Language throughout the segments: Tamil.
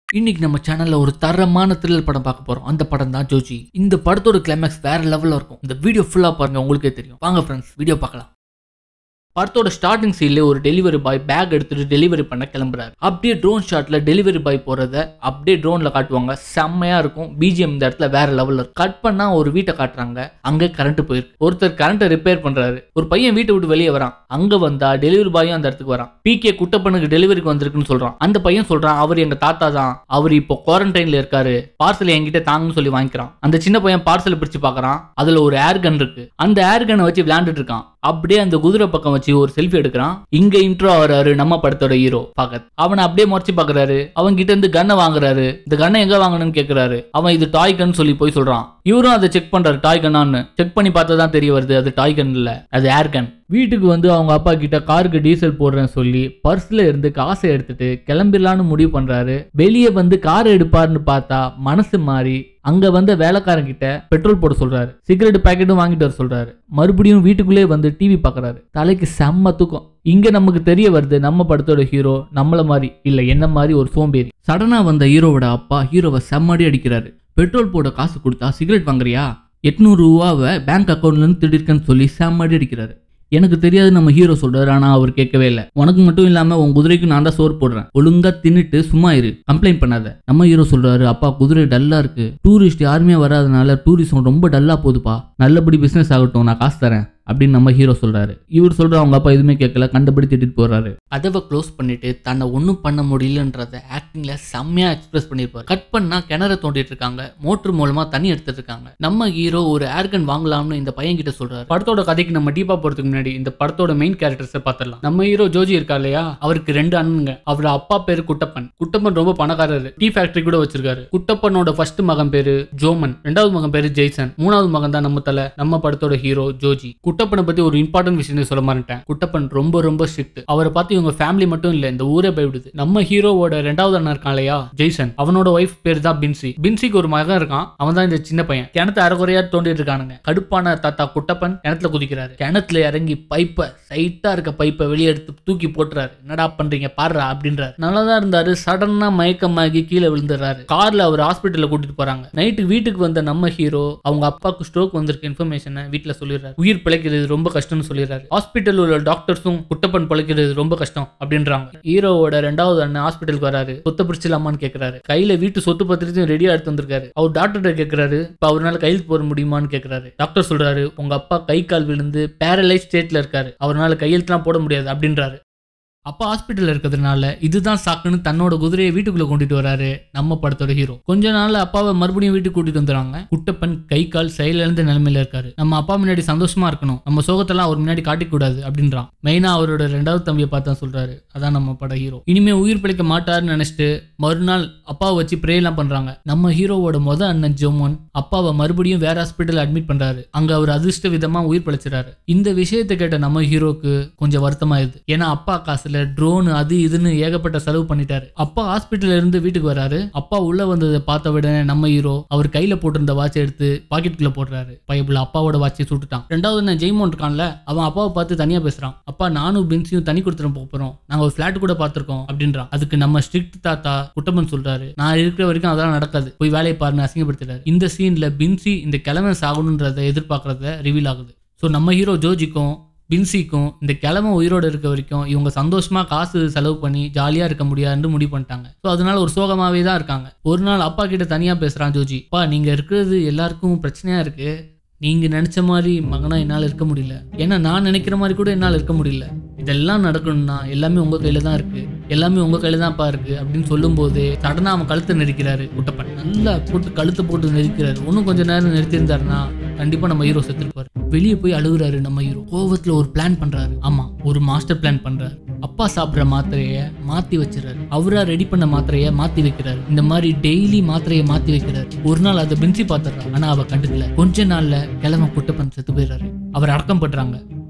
இன்னைக்கு நம்ம சேனல்ல ஒரு தரமான த்ரில்லர் படம் பார்க்க போறோம் அந்த படம் தான் ஜோஜி இந்த படத்தோட கிளைமேக்ஸ் வேற லெவல்ல இருக்கும் இந்த வீடியோ ஃபுல்லா பாருங்க உங்களுக்கே தெரியும் வாங்க ஃப்ரெண்ட்ஸ் வீடியோ பார்க்கலாம் படத்தோட ஸ்டார்டிங் சீன்ல ஒரு டெலிவரி பாய் பேக் எடுத்துட்டு டெலிவரி பண்ண கிளம்புறாரு அப்படியே ட்ரோன் ஷாட்ல டெலிவரி பாய் போறத அப்படியே ட்ரோன்ல காட்டுவாங்க செம்மையா இருக்கும் பிஜிஎம் இந்த இடத்துல வேற லெவல்ல இருக்கும் கட் பண்ணா ஒரு வீட்டை காட்டுறாங்க அங்க கரண்ட் போயிருக்கு ஒருத்தர் கரண்ட்டை ரிப்பேர் பண்றாரு ஒரு பையன் வீட்டை விட்டு வெளியே வரான் அங்க வந்தா டெலிவரி பாயும் அந்த இடத்துக்கு வரான் பிகே குட்டப்பனுக்கு டெலிவரிக்கு வந்திருக்குன்னு சொல்றான் அந்த பையன் சொல்றான் அவர் எங்க தாத்தா தான் அவர் இப்போ குவாரண்டைன்ல இருக்காரு பார்சல் என்கிட்ட தாங்கன்னு சொல்லி வாங்கிக்கிறான் அந்த சின்ன பையன் பார்சல் பிரிச்சு பார்க்கறான் அதுல ஒரு ஏர் கன் இருக்கு அந்த ஏர் கன்னை வச்சு விளையாண்டுட்டு இருக்கான் அப்படியே அந்த குதிரை பக்கம் வச்சு ஒரு செல்ஃபி எடுக்கிறான் இங்க இன்ட்ரோ ஆகிறாரு நம்ம படத்தோட ஹீரோ பகத் அவனை அப்படியே முறைச்சு பாக்குறாரு அவன் கிட்ட இருந்து கன்னை வாங்குறாரு இந்த கன்னை எங்க வாங்கணும்னு கேக்குறாரு அவன் இது டாய் கன் சொல்லி போய் சொல்றான் இவரும் அதை செக் பண்றாரு டாய் கன்னான்னு செக் பண்ணி பார்த்தா தான் தெரிய வருது அது டாய் கன் இல்ல அது ஏர் கன் வீட்டுக்கு வந்து அவங்க அப்பா கிட்ட காருக்கு டீசல் போடுறேன்னு சொல்லி பர்ஸ்ல இருந்து காசை எடுத்துட்டு கிளம்பிடலான்னு முடிவு பண்றாரு வெளியே வந்து கார் எடுப்பாருன்னு பார்த்தா மனசு மாறி அங்க வந்த வேலைக்காரன் கிட்ட பெட்ரோல் போட சொல்றாரு சிகரெட் பாக்கெட்டும் வாங்கிட்டு வர சொல்றாரு மறுபடியும் வீட்டுக்குள்ளே வந்து டிவி பார்க்கறாரு தலைக்கு செம்ம தூக்கம் இங்க நமக்கு தெரிய வருது நம்ம படத்தோட ஹீரோ நம்மள மாதிரி இல்ல என்ன மாதிரி ஒரு சோம்பேறி சடனா வந்த ஹீரோவோட அப்பா ஹீரோவை செம்மடி அடிக்கிறாரு பெட்ரோல் போட காசு கொடுத்தா சிகரெட் வாங்குறியா எட்நூறு ரூபாவை பேங்க் அக்கௌண்ட்ல இருந்து திடீர்க்கன்னு சொல்லி செம்மடி அடிக்கிறாரு எனக்கு தெரியாது நம்ம ஹீரோ சொல்றாரு ஆனா அவர் கேட்கவே இல்லை உனக்கு மட்டும் இல்லாம உன் குதிரைக்கு நான் தான் சோறு போடுறேன் ஒழுங்கா தின்னுட்டு சும்மா இரு கம்ப்ளைண்ட் பண்ணாத நம்ம ஹீரோ சொல்றாரு அப்பா குதிரை டல்லா இருக்கு டூரிஸ்ட் யாருமே வராதனால டூரிசம் ரொம்ப டல்லா போகுதுப்பா நல்லபடி பிசினஸ் ஆகட்டும் நான் காசு தரேன் அப்படின்னு நம்ம ஹீரோ சொல்றாரு இவர் சொல்ற அவங்க அப்பா எதுவுமே கேட்கல கண்டபடி திட்டிட்டு போறாரு அதவை க்ளோஸ் பண்ணிட்டு தன்னை ஒன்றும் பண்ண முடியலன்றத ஆக்டிங்ல செம்மையா எக்ஸ்பிரஸ் பண்ணிருப்பாரு கட் பண்ணா கிணற தோண்டிட்டு இருக்காங்க மோட்டர் மூலமா தண்ணி எடுத்துட்டு இருக்காங்க நம்ம ஹீரோ ஒரு ஏர்கன் வாங்கலாம்னு இந்த பையன் கிட்ட சொல்றாரு படத்தோட கதைக்கு நம்ம டீப்பா போறதுக்கு முன்னாடி இந்த படத்தோட மெயின் கேரக்டர்ஸை பார்த்துடலாம் நம்ம ஹீரோ ஜோஜி இருக்கா இல்லையா அவருக்கு ரெண்டு அண்ணனுங்க அவரோட அப்பா பேரு குட்டப்பன் குட்டப்பன் ரொம்ப பணக்காரரு டீ ஃபேக்டரி கூட வச்சிருக்காரு குட்டப்பனோட ஃபர்ஸ்ட் மகன் பேரு ஜோமன் ரெண்டாவது மகன் பேரு ஜெய்சன் மூணாவது மகன் தான் நம்ம தலை நம்ம படத்தோட ஹீரோ ஜோஜி குட்டப்பனை பத்தி ஒரு இம்பார்ட்டன்ட் விஷயம் சொல்ல மாட்டேன் குட்டப்பன் ரொம்ப ரொம்ப ஸ்ட்ரிக்ட் அவரை பார்த்து இவங்க ஃபேமிலி மட்டும் இல்ல இந்த ஊரே பயப்படுது நம்ம ஹீரோவோட ரெண்டாவது அண்ணன் இருக்கான் இல்லையா ஜெய்சன் அவனோட ஒய்ஃப் பேர் தான் பின்சி பின்சிக்கு ஒரு மகன் இருக்கான் அவன் தான் இந்த சின்ன பையன் கிணத்து அரைகுறையா தோண்டிட்டு இருக்கானுங்க கடுப்பான தாத்தா குட்டப்பன் கிணத்துல குதிக்கிறாரு கிணத்துல இறங்கி பைப்பை சைட்டா இருக்க பைப்பை வெளியே எடுத்து தூக்கி போட்டுறாரு என்னடா பண்றீங்க பாடுறா அப்படின்றாரு நல்லா தான் இருந்தாரு சடனா மயக்கமாகி கீழே விழுந்துடுறாரு கார்ல அவர் ஹாஸ்பிட்டல்ல கூட்டிட்டு போறாங்க நைட்டு வீட்டுக்கு வந்த நம்ம ஹீரோ அவங்க அப்பாவுக்கு ஸ்ட்ரோக் வந்திருக்க இன்ஃபர்மேஷனை வீட்டுல சொல்லிடுறாரு உயிர் பிழைக்கிறது ரொம்ப கஷ்டம்னு சொல்லிடுறாரு ஹாஸ்பிட்டல் உள்ள டாக்டர்ஸும் குட்டப்பன் பிழைக்கிறது ரொம்ப கஷ்டம் அப்படின்றாங்க ஹீரோவோட ரெண்டாவது அண்ணன் ஹாஸ்பிட்டலுக்கு வராரு சொத்தை பிடிச்சலாமான்னு கேக்குறாரு கையில வீட்டு சொத்து பத்திரத்தையும் ரெடியா எடுத்து வந்திருக்காரு அவர் டாக்டர்கிட்ட கேக்குறாரு இப்ப அவரால் கையெழுத்து போட முடியுமான்னு கேக்குறாரு டாக்டர் சொல்றாரு உங்க அப்பா கை கால் விழுந்து பேரலைஸ் ஸ்டேட்ல இருக்காரு அவரால் கையெழுத்துலாம் போட முடியாது அப்படின்றாரு அப்பா ஹாஸ்பிட்டல் இருக்கிறதுனால இதுதான் சாக்குன்னு தன்னோட குதிரையை வீட்டுக்குள்ள கொண்டுட்டு வராரு நம்ம படத்தோட ஹீரோ கொஞ்ச நாள்ல அப்பாவை மறுபடியும் வீட்டுக்கு கூட்டிட்டு வந்துடுறாங்க குட்டப்பன் கை கால் செயலிழந்த நிலைமையில இருக்காரு நம்ம அப்பா முன்னாடி சந்தோஷமா இருக்கணும் நம்ம சோகத்தெல்லாம் அவர் முன்னாடி காட்டிக்கூடாது அப்படின்றான் மெயினா அவரோட ரெண்டாவது தம்பியை பார்த்தா சொல்றாரு அதான் நம்ம பட ஹீரோ இனிமே உயிர் பிழைக்க மாட்டாருன்னு நினைச்சிட்டு மறுநாள் அப்பாவை வச்சு ப்ரே எல்லாம் பண்றாங்க நம்ம ஹீரோவோட முத அண்ணன் ஜோமோன் அப்பாவை மறுபடியும் வேற ஹாஸ்பிட்டல் அட்மிட் பண்றாரு அங்க அவர் அதிர்ஷ்ட விதமா உயிர் பிழைச்சிறாரு இந்த விஷயத்தை கேட்ட நம்ம ஹீரோக்கு கொஞ்சம் வருத்தமாயிருது ஏன்னா அப்பா காசுல ட்ரோன் அது இதுன்னு ஏகப்பட்ட செலவு பண்ணிட்டாரு அப்பா ஹாஸ்பிட்டல்ல இருந்து வீட்டுக்கு வராரு அப்பா உள்ள வந்ததை பார்த்த உடனே நம்ம ஹீரோ அவர் கையில போட்டிருந்த வாட்சை எடுத்து பாக்கெட்டுக்குள்ள போடுறாரு பையப்புல அப்பாவோட வாட்சை சுட்டுட்டான் ரெண்டாவது என்ன ஜெய்மோன் இருக்கான்ல அவன் அப்பாவை பார்த்து தனியா பேசுறான் அப்பா நானும் பென்சியும் தனி கொடுத்துட்டு போக போறோம் நாங்க ஒரு ஃபிளாட் கூட பார்த்திருக்கோம் அப்படின்றான் அதுக்கு நம்ம ஸ்ட்ரிக்ட் தாத்தா குட்டப்பன் சொல்றாரு நான் இருக்கிற வரைக்கும் அதெல்லாம் நடக்காது போய் வேலையை பாருன்னு அசிங்கப்படுத்துறாரு இந்த சீன்ல பின்சி இந்த கிழமை சாகணுன்றதை எதிர்பார்க்கறத ரிவீல் ஆகுது ஸோ நம்ம ஹீரோ ஜோஜிக்கும் பின்சிக்கும் இந்த கிழமை உயிரோடு இருக்க வரைக்கும் இவங்க சந்தோஷமா காசு செலவு பண்ணி ஜாலியா இருக்க முடியாதுன்னு முடிவு பண்ணிட்டாங்க ஸோ அதனால ஒரு சோகமாவே தான் இருக்காங்க ஒரு நாள் அப்பா கிட்ட தனியா பேசுறான் ஜோஜி அப்பா நீங்க இருக்கிறது எல்லாருக்கும் பிரச்சனையா இருக்கு நீங்க நினைச்ச மாதிரி மகனா என்னால் இருக்க முடியல ஏன்னா நான் நினைக்கிற மாதிரி கூட என்னால் இருக்க முடியல இதெல்லாம் நடக்கணும்னா எல்லாமே உங்க கையில தான் இருக்கு எல்லாமே உங்க கையில தான்ப்பா இருக்கு அப்படின்னு சொல்லும்போது சடனா அவன் கழுத்தை நெரிக்கிறாரு குட்டப்பன் நல்லா போட்டு கழுத்தை போட்டு நெரிக்கிறாரு இன்னும் கொஞ்ச நேரம் நிறுத்தியிருந்தாருன்னா கண்டிப்பா நம்ம ஹீரோ செத்துருப்பாரு வெளியே போய் அழுகுறாரு நம்ம ஹீரோ கோவத்துல ஒரு பிளான் பண்றாரு ஆமா ஒரு மாஸ்டர் பிளான் பண்றாரு அப்பா சாப்பிட்ற மாத்திரைய மாத்தி வச்சிடறாரு அவரா ரெடி பண்ண மாத்திரைய மாத்தி வைக்கிறாரு இந்த மாதிரி டெய்லி மாத்திரைய மாத்தி வைக்கிறாரு ஒரு நாள் அதை பின்சி பாத்துறா ஆனா அவ கண்டுக்கல கொஞ்ச நாள்ல கிழமை குட்டப்பன் செத்து போயிடுறாரு அவர் அடக்கம் பண்றாங்க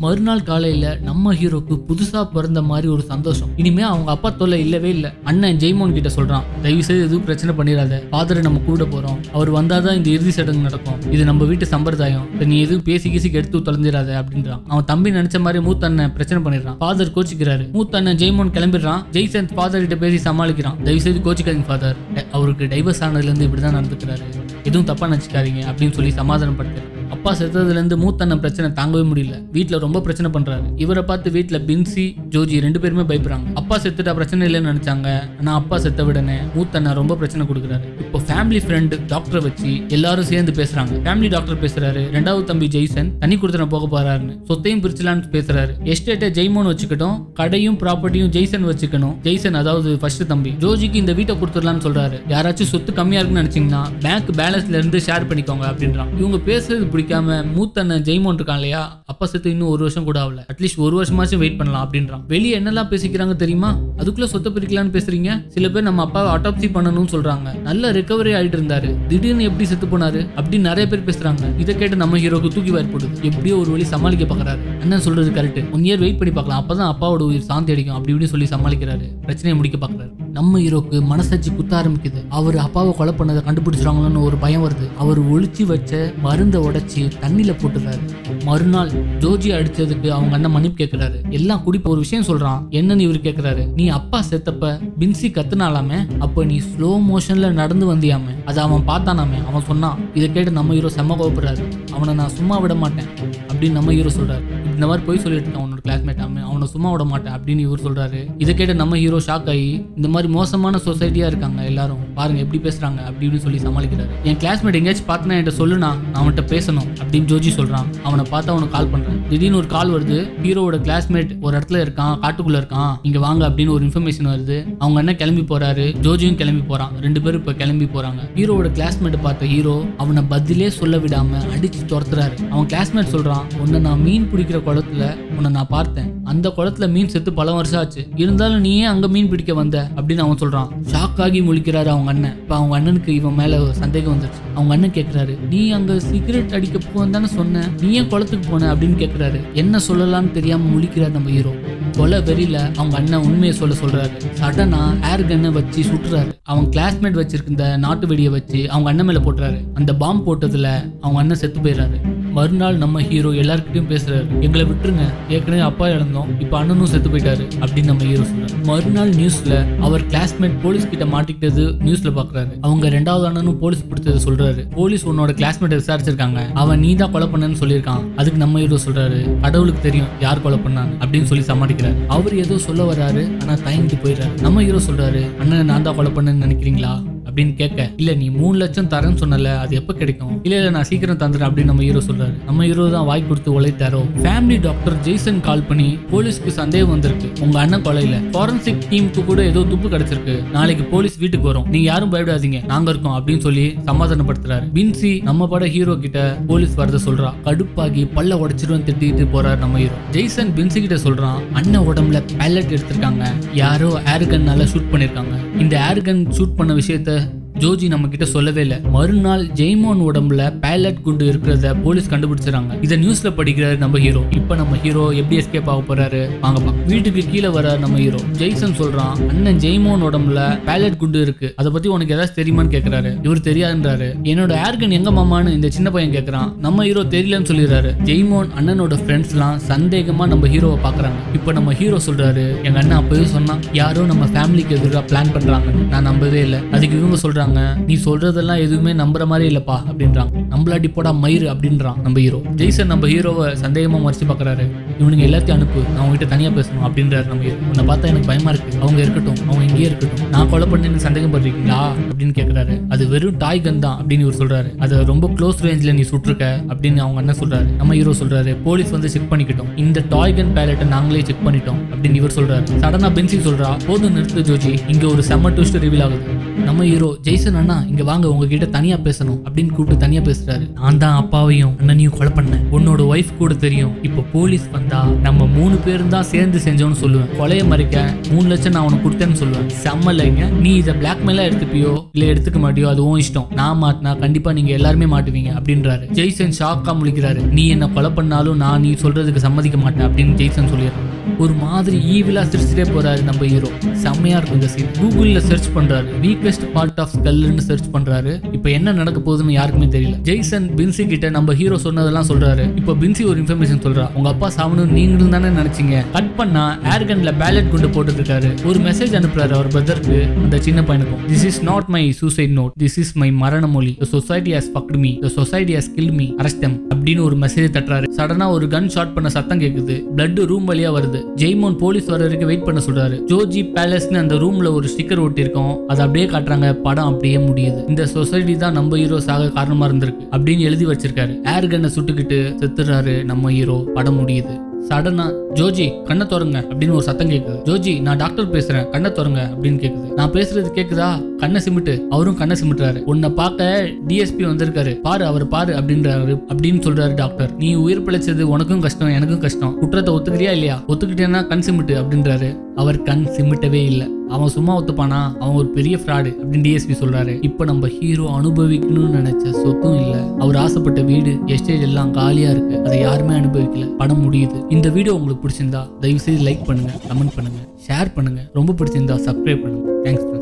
மறுநாள் காலையில நம்ம ஹீரோக்கு புதுசா பிறந்த மாதிரி ஒரு சந்தோஷம் இனிமே அவங்க அப்பா தொல்லை இல்லவே இல்ல அண்ணன் ஜெய்மோன் கிட்ட சொல்றான் தயவு செய்து எதுவும் பிரச்சனை பண்ணிடாத ஃபாதரை நம்ம கூட போறோம் அவர் வந்தாதான் இந்த இறுதி சடங்கு நடக்கும் இது நம்ம வீட்டு சம்பிரதாயம் இதை நீ எதுவும் பேசி கீசி எடுத்து தொலைஞ்சிடாத அப்படின்றான் அவன் தம்பி நினைச்ச மாதிரி மூத்த அண்ணன் பிரச்சனை பண்ணிடுறான் ஃபாதர் கோச்சிக்கிறாரு மூத்த அண்ணன் ஜெய்மோன் கிளம்பிடுறான் ஜெய்சந்த் ஃபாதர் கிட்ட பேசி சமாளிக்கிறான் தயவு செய்து கோச்சிக்காதீங்க ஃபாதர் அவருக்கு டைவர்ஸ் ஆனதுல இருந்து இப்படிதான் நடந்துக்கிறாரு எதுவும் தப்பா நினைச்சுக்காதீங்க அப்படின்னு சொல்லி சமாதானப்படுத்துறாரு அப்பா செத்ததுல இருந்து மூத்தண்ணன் பிரச்சனை தாங்கவே முடியல வீட்ல ரொம்ப பிரச்சனை பண்றாரு இவரை பார்த்து வீட்ல பின்சி ஜோஜி ரெண்டு பேருமே பயப்படுறாங்க அப்பா செத்துட்டா பிரச்சனை இல்லைன்னு நினைச்சாங்க ஆனா அப்பா செத்த விடனே மூத்தண்ணன் ரொம்ப பிரச்சனை கொடுக்குறாரு இப்போ ஃபேமிலி ஃப்ரெண்டு டாக்டரை வச்சு எல்லாரும் சேர்ந்து பேசுறாங்க ஃபேமிலி டாக்டர் பேசுறாரு ரெண்டாவது தம்பி ஜெய்சன் தனி கொடுத்தன போக போறாருன்னு சொத்தையும் பிரிச்சலான்னு பேசுறாரு எஸ்டேட்டை ஜெய்மோன் வச்சுக்கிட்டோம் கடையும் ப்ராப்பர்ட்டியும் ஜெய்சன் வச்சுக்கணும் ஜெய்சன் அதாவது ஃபர்ஸ்ட் தம்பி ஜோஜிக்கு இந்த வீட்டை கொடுத்துடலாம்னு சொல்றாரு யாராச்சும் சொத்து கம்மியா இருக்குன்னு நினைச்சீங்கன்னா பேங்க் பேலன்ஸ்ல இருந்து ஷேர் பண்ணிக்கோங்க அப்படின்றான் இவங்க பேசுறது பிடிக்காம மூத்தண்ணன் ஜெய்மோன் இருக்கான் இல்லையா அப்பா செத்து இன்னும் ஒரு வருஷம் கூட ஆகல அட்லீஸ்ட் ஒரு வருஷமாச்சும் வெயிட் பண்ணலாம் அப்படின்றான் வெளியே என்னெல்லாம் பேசிக்கிறாங்க தெரியுமா அதுக்குள்ள சொத்தை பிரிக்கலாம்னு பேசுறீங்க சில பேர் நம்ம அப்பாவை அட்டாப்சி பண்ணணும்னு சொல்றாங்க நல்ல ரெக்கவரி ஆயிட்டு இருந்தாரு திடீர்னு எப்படி செத்து போனாரு அப்படின்னு நிறைய பேர் பேசுறாங்க இதை கேட்டு நம்ம ஹீரோக்கு தூக்கி வாரி போடுது எப்படியோ ஒரு வழி சமாளிக்க பாக்குறாரு அண்ணன் சொல்றது கரெக்ட் ஒன் இயர் வெயிட் பண்ணி பார்க்கலாம் அப்பதான் அப்பாவோட உயிர் சாந்தி அடிக்கும் அப்படி இப்படின்னு சொல்லி சமாளிக்கிறாரு பிரச்சனையை முடிக்க பாக்குறாரு நம்ம ஹீரோக்கு மனசாட்சி குத்த ஆரம்பிக்குது அவர் அப்பாவை கொலை பண்ணதை கண்டுபிடிச்சிருவாங்களோன்னு ஒரு பயம் வருது அவர் ஒளிச்சு வச்ச மருந்தை உடைச்சி தண்ணியில போட்டுறாரு மறுநாள் ஜோஜி அடிச்சதுக்கு அவங்க அண்ணன் மன்னிப்பு கேட்கிறாரு எல்லாம் குடிப்ப ஒரு விஷயம் சொல்றான் என்னன்னு இவர் கேட்கிறாரு நீ அப்பா செத்தப்ப பின்சி கத்துனாலாமே அப்ப நீ ஸ்லோ மோஷன்ல நடந்து வந்தியாமே அதை அவன் பார்த்தானாமே அவன் சொன்னான் இதை கேட்டு நம்ம ஹீரோ செம்ம கோவப்படுறாரு அவனை நான் சும்மா விட மாட்டேன் அப்படின்னு நம்ம ஹீரோ சொல்றாரு இந்த மாதிரி போய் சொல்லிட்டு இருக்கான் அவனோட கிளாஸ்மேட் அவன் அவனை சும்மா விட மாட்டேன் அப்படின்னு இவர் சொல்றாரு இதை கேட்டு நம்ம ஹீரோ ஷாக் ஆகி இந்த மாதிரி மோசமான சொசைட்டியா இருக்காங்க எல்லாரும் பாருங்க எப்படி பேசுறாங்க அப்படி இப்படின்னு சொல்லி சமாளிக்கிறாரு என் கிளாஸ்மேட் எங்கேயாச்சும் பார்த்தனா என்கிட்ட சொல்லுனா நான் அவன்கிட்ட பேசணும் அப்படின்னு ஜோஜி சொல்றான் அவனை பார்த்து அவனுக்கு கால் பண்றேன் திடீர்னு ஒரு கால் வருது ஹீரோவோட கிளாஸ்மேட் ஒரு இடத்துல இருக்கான் காட்டுக்குள்ள இருக்கான் இங்க வாங்க அப்படின்னு ஒரு இன்ஃபர்மேஷன் வருது அவங்க என்ன கிளம்பி போறாரு ஜோஜியும் கிளம்பி போறான் ரெண்டு பேரும் இப்ப கிளம்பி போறாங்க ஹீரோவோட கிளாஸ்மேட் பார்த்த ஹீரோ அவனை பதிலே சொல்ல விடாம அடிச்சு துரத்துறாரு அவன் கிளாஸ்மேட் சொல்றான் உன்னை நான் மீன் பிடிக்கிற குளத்துல உன்னை நான் பார்த்தேன் அந்த குளத்துல மீன் செத்து பல வருஷம் ஆச்சு இருந்தாலும் நீ ஏன் அங்க மீன் பிடிக்க வந்த அப்படின்னு அவன் சொல்றான் ஷாக் ஆகி முழிக்கிறாரு அவங்க அண்ணன் இப்ப அவங்க அண்ணனுக்கு இவன் மேல ஒரு சந்தேகம் வந்துருச்சு அவங்க அண்ணன் கேக்குறாரு நீ அங்க சிகரெட் அடிக்க போன்னு சொன்ன நீ ஏன் குளத்துக்கு போன அப்படின்னு கேக்குறாரு என்ன சொல்லலாம்னு தெரியாம முழிக்கிறார் நம்ம ஹீரோ கொலை வெறியில அவங்க அண்ணன் உண்மையை சொல்ல சொல்றாரு சடனா ஏர் கன்னை வச்சு சுட்டுறாரு அவன் கிளாஸ்மேட் வச்சிருக்க இந்த நாட்டு வெடியை வச்சு அவங்க அண்ணன் மேல போட்டுறாரு அந்த பாம்பு போட்டதுல அவங்க அண்ணன் செத்து போயிடுறாரு மறுநாள் நம்ம ஹீரோ எல்லார்கிட்டயும் பேசுறாரு எங்களை விட்டுருங்க ஏற்கனவே அப்பா இழந்தோம் இப்ப அண்ணனும் செத்து போயிட்டாரு அப்படின்னு நம்ம ஹீரோ சொல்றாரு மறுநாள் நியூஸ்ல அவர் கிளாஸ்மேட் போலீஸ் கிட்ட மாட்டிக்கிட்டது நியூஸ்ல பாக்குறாரு அவங்க ரெண்டாவது அண்ணனும் போலீஸ் பிடிச்சது சொல்றாரு போலீஸ் உன்னோட கிளாஸ்மேட் விசாரிச்சிருக்காங்க அவன் நீ தான் கொலை பண்ணன்னு சொல்லியிருக்கான் அதுக்கு நம்ம ஹீரோ சொல்றாரு கடவுளுக்கு தெரியும் யார் கொலை பண்ணான்னு அப்படின்னு சொல்லி சமாளிக்கிறாரு அவர் ஏதோ சொல்ல வராரு ஆனா தயங்கிட்டு போயிடுறாரு நம்ம ஹீரோ சொல்றாரு அண்ணன் நான் தான் கொலை பண்ணேன்னு நினைக்கிறீங்களா அப்படின்னு கேட்க இல்ல நீ மூணு லட்சம் தரேன்னு சொன்னல அது எப்ப கிடைக்கும் இல்ல இல்ல நான் சீக்கிரம் தந்துடுறேன் அப்படின்னு நம்ம ஹீரோ சொல்றாரு நம்ம ஹீரோ தான் வாய் கொடுத்து உழைத்தாரோ ஃபேமிலி டாக்டர் ஜெய்சன் கால் பண்ணி போலீஸ்க்கு சந்தேகம் வந்திருக்கு உங்க அண்ணன் கொலையில ஃபாரன்சிக் டீமுக்கு கூட ஏதோ துப்பு கிடைச்சிருக்கு நாளைக்கு போலீஸ் வீட்டுக்கு வரும் நீங்க யாரும் பயப்படாதீங்க நாங்க இருக்கோம் அப்படின்னு சொல்லி சமாதானப்படுத்துறாரு பின்சி நம்ம பட ஹீரோ கிட்ட போலீஸ் வரத சொல்றா கடுப்பாகி பல்ல உடைச்சிருவேன் திட்டிட்டு போறாரு நம்ம ஹீரோ ஜெய்சன் பின்சி கிட்ட சொல்றான் அண்ணன் உடம்புல பேலட் எடுத்திருக்காங்க யாரோ ஏர் கன்னால ஷூட் பண்ணிருக்காங்க இந்த ஏர் கன் ஷூட் பண்ண விஷயத்த ஜோஜி நம்ம கிட்ட சொல்லவே இல்லை மறுநாள் ஜெய்மோன் உடம்புல பேலட் குண்டு இருக்கிறத போலீஸ் கண்டுபிடிச்சிடறாங்க இதை நியூஸ்ல படிக்கிறாரு நம்ம ஹீரோ இப்போ நம்ம ஹீரோ எப்படி எஸ்கேப் ஆக போறாரு வாங்கப்பா வீட்டுக்கு கீழே வராரு நம்ம ஹீரோ ஜெய்சன் சொல்றான் அண்ணன் ஜெய்மோன் உடம்புல பேலட் குண்டு இருக்கு அதை பத்தி உனக்கு ஏதாச்சும் தெரியுமான்னு கேக்குறாரு இவர் தெரியாதுன்றாரு என்னோட ஏர்கன் எங்க மாமான்னு இந்த சின்ன பையன் கேக்குறான் நம்ம ஹீரோ தெரியலன்னு சொல்லிடுறாரு ஜெய்மோன் அண்ணனோட ஃப்ரெண்ட்ஸ்லாம் சந்தேகமா நம்ம ஹீரோவை பாக்குறாங்க இப்போ நம்ம ஹீரோ சொல்றாரு எங்க அண்ணன் அப்பவே சொன்னான் யாரோ நம்ம ஃபேமிலிக்கு எதிராக பிளான் பண்றாங்கன்னு நான் நம்பவே இல்லை அதுக்கு இவங்க சொல்றாங்க நீ சொல்றதெல்லாம் எதுவுமே நம்புற மாதிரி இல்லப்பா அப்படின்றாங்க நம்மளாட்டி போடா மயிறு அப்படின்றான் நம்ம ஹீரோ ஜெய்சன் நம்ம ஹீரோவை சந்தேகமா மறைச்சு பாக்குறாரு இவனுங்க எல்லாத்தையும் அனுப்பு நான் உங்ககிட்ட தனியா பேசணும் அப்படின்றாரு நம்ம ஹீரோ உன்னை பார்த்தா எனக்கு பயமா இருக்கு அவங்க இருக்கட்டும் அவங்க இங்கேயே இருக்கட்டும் நான் கொலை பண்ணேன்னு சந்தேகம் பண்றீங்களா அப்படின்னு கேக்குறாரு அது வெறும் டாய் கன் தான் அப்படின்னு இவர் சொல்றாரு அதை ரொம்ப க்ளோஸ் ரேஞ்சில் நீ சுட்டிருக்க அப்படின்னு அவங்க என்ன சொல்றாரு நம்ம ஹீரோ சொல்றாரு போலீஸ் வந்து செக் பண்ணிக்கிட்டோம் இந்த டாய் கன் பேலட்டை நாங்களே செக் பண்ணிட்டோம் அப்படின்னு இவர் சொல்றாரு சடனா பென்சி சொல்றா போதும் நிறுத்து ஜோஜி இங்க ஒரு செம்ம ட்விஸ்ட் ரிவீல் ஆகுது நம்ம ஹீரோ ஜெய்சன் ஜெய்சன் அண்ணா இங்க வாங்க உங்ககிட்ட தனியா பேசணும் அப்படின்னு கூப்பிட்டு தனியா பேசுறாரு நான் தான் அப்பாவையும் அண்ணனையும் கொலை பண்ணேன் உன்னோட ஒய்ஃப் கூட தெரியும் இப்போ போலீஸ் வந்தா நம்ம மூணு பேரும் தான் சேர்ந்து செஞ்சோம்னு சொல்லுவேன் கொலையை மறைக்க மூணு லட்சம் நான் உனக்கு கொடுத்தேன்னு சொல்லுவேன் செம்ம இல்லைங்க நீ இதை பிளாக்மெயிலா எடுத்துப்பியோ இல்ல எடுத்துக்க மாட்டியோ அது உன் இஷ்டம் நான் மாட்டினா கண்டிப்பா நீங்க எல்லாருமே மாட்டுவீங்க அப்படின்றாரு ஜெய்சன் ஷாக்கா முழிக்கிறாரு நீ என்ன கொலை பண்ணாலும் நான் நீ சொல்றதுக்கு சம்மதிக்க மாட்டேன் அப்படின்னு ஜெய்சன் சொல்லிடுறான் ஒரு மாதிரி ஈவிலா சிரிச்சுட்டே போறாரு நம்ம ஹீரோ செம்மையா இருக்கும் இந்த சீன் கூகுள்ல சர்ச் பண்றாரு வீக்கஸ்ட் பார்ட் ஆஃப் ஸ்கல்னு சர்ச் பண்றாரு இப்போ என்ன நடக்க போகுதுன்னு யாருக்குமே தெரியல ஜெய்சன் பின்சி கிட்ட நம்ம ஹீரோ சொன்னதெல்லாம் சொல்றாரு இப்போ பின்சி ஒரு இன்ஃபர்மேஷன் சொல்றா உங்க அப்பா சாவணும் நீங்களும் தானே நினைச்சீங்க கட் பண்ணா ஏர்கன்ல பேலட் குண்டு போட்டுட்டு இருக்காரு ஒரு மெசேஜ் அனுப்புறாரு அவர் பிரதருக்கு அந்த சின்ன பையனுக்கும் this is not my suicide note this is my மரண மொழி the society has fucked me the society has kill me arrest அப்படின்னு ஒரு மெசேஜ் தட்டுறாரு சடனா ஒரு கன் ஷாட் பண்ண சத்தம் கேக்குது பிளட் ரூம் வழியா வருது ஜெய்மோன் போலீஸ் வர வரைக்கும் வெயிட் பண்ண சொல்றாரு ஜோஜி பேலஸ்னு அந்த ரூம்ல ஒரு ஸ்டிக்கர் ஒட்டியிருக்கோம் அதை அப்படியே காட்டுறாங்க படம் அப்படியே முடியுது இந்த சொசைட்டி தான் நம்ம ஹீரோ சாக காரணமா இருந்திருக்கு அப்படின்னு எழுதி வச்சிருக்காரு ஏர் கன்னை சுட்டுக்கிட்டு செத்துறாரு நம்ம ஹீரோ படம் முடியுது சடனா ஜோஜி கண்ணை திறங்க அப்படின்னு ஒரு சத்தம் கேக்குது ஜோஜி நான் டாக்டர் பேசுறேன் கண்ணை திறங்க அப்படின்னு கேக்குது நான் பேசுறது கேக்குதா கண்ணை சிமிட்டு அவரும் கண்ணை சிமிட்டுறாரு உன்னை பார்க்க டிஎஸ்பி வந்திருக்காரு பாரு அவர் பாரு அப்படின்றாரு அப்படின்னு சொல்றாரு டாக்டர் நீ உயிர் பிழைச்சது உனக்கும் கஷ்டம் எனக்கும் கஷ்டம் குற்றத்தை ஒத்துக்கிறியா இல்லையா ஒத்துக்கிட்டேன்னா கண் சிமிட்டு அப்படின்றாரு அவர் கண் சிமிட்டவே இல்லை அவன் சும்மா ஒத்துப்பானா அவன் ஒரு பெரிய ஃப்ராடு அப்படின்னு டிஎஸ்பி சொல்றாரு இப்போ நம்ம ஹீரோ அனுபவிக்கணும்னு நினைச்ச சொத்தும் இல்ல அவர் ஆசைப்பட்ட வீடு எஸ்டேஜ் எல்லாம் காலியா இருக்கு அதை யாருமே அனுபவிக்கல படம் முடியுது இந்த வீடியோ உங்களுக்கு பிடிச்சிருந்தா தயவு செய்து லைக் பண்ணுங்க கமெண்ட் பண்ணுங்க ஷேர் பண்ணுங்க ரொம்ப பிடிச்சிருந்தா சப்ஸ்கிரைப் பண்ணுங்க தேங்க்ஸ்